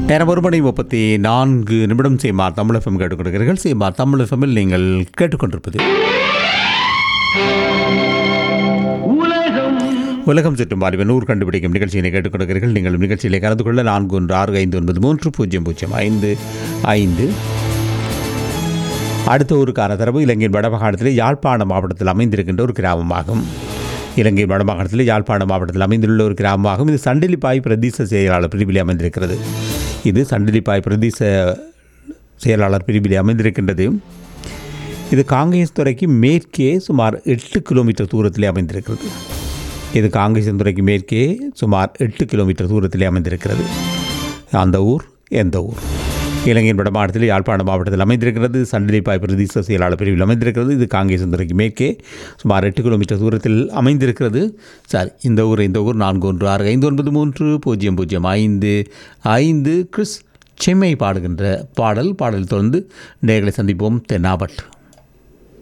நேரம் ஒரு மணி முப்பத்தி நான்கு நிமிடம் சேமார் தமிழ் எஃப்எம் கேட்டுக்கொண்டிருக்கிறீர்கள் சேமார் தமிழ் எஃப்எம்மில் நீங்கள் கேட்டுக்கொண்டிருப்பது உலகம் சுற்றும் வாலிபன் நூறு கண்டுபிடிக்கும் நிகழ்ச்சியினை கேட்டுக்கொண்டிருக்கிறீர்கள் நீங்கள் நிகழ்ச்சியிலே கலந்து கொள்ள நான்கு ஒன்று ஆறு ஐந்து ஒன்பது மூன்று பூஜ்ஜியம் பூஜ்ஜியம் ஐந்து ஐந்து அடுத்த ஊருக்கான தரவு இலங்கையின் வடமாகாணத்திலே யாழ்ப்பாண மாவட்டத்தில் அமைந்திருக்கின்ற ஒரு கிராமமாகும் இலங்கை வடமாகாணத்தில் யாழ்ப்பாண மாவட்டத்தில் அமைந்துள்ள ஒரு கிராமமாகும் இது சண்டிலிப்பாய் பிரதேச செயலாளர் பிரிவிலே அமைந்திருக்கிறது இது சண்டிலிப்பாய் பிரதேச செயலாளர் பிரிவிலே அமைந்திருக்கின்றது இது காங்கேயஸ் துறைக்கு மேற்கே சுமார் எட்டு கிலோமீட்டர் தூரத்திலே அமைந்திருக்கிறது இது காங்கேசன் துறைக்கு மேற்கே சுமார் எட்டு கிலோமீட்டர் தூரத்திலே அமைந்திருக்கிறது அந்த ஊர் எந்த ஊர் இலங்கையின் வடமாவட்டத்தில் யாழ்ப்பாண மாவட்டத்தில் அமைந்திருக்கிறது சண்டிலிப்பாய் பிரதேச செயலாளர் பிரிவில் அமைந்திருக்கிறது இது காங்கேசன் துறைக்கு மேற்கே சுமார் எட்டு கிலோமீட்டர் தூரத்தில் அமைந்திருக்கிறது சாரி இந்த ஊர் இந்த ஊர் நான்கு ஒன்று ஆறு ஐந்து ஒன்பது மூன்று பூஜ்ஜியம் பூஜ்ஜியம் ஐந்து ஐந்து கிறிஸ் செம்மை பாடுகின்ற பாடல் பாடல் தொடர்ந்து நேர்களை சந்திப்போம் தென்னாபட்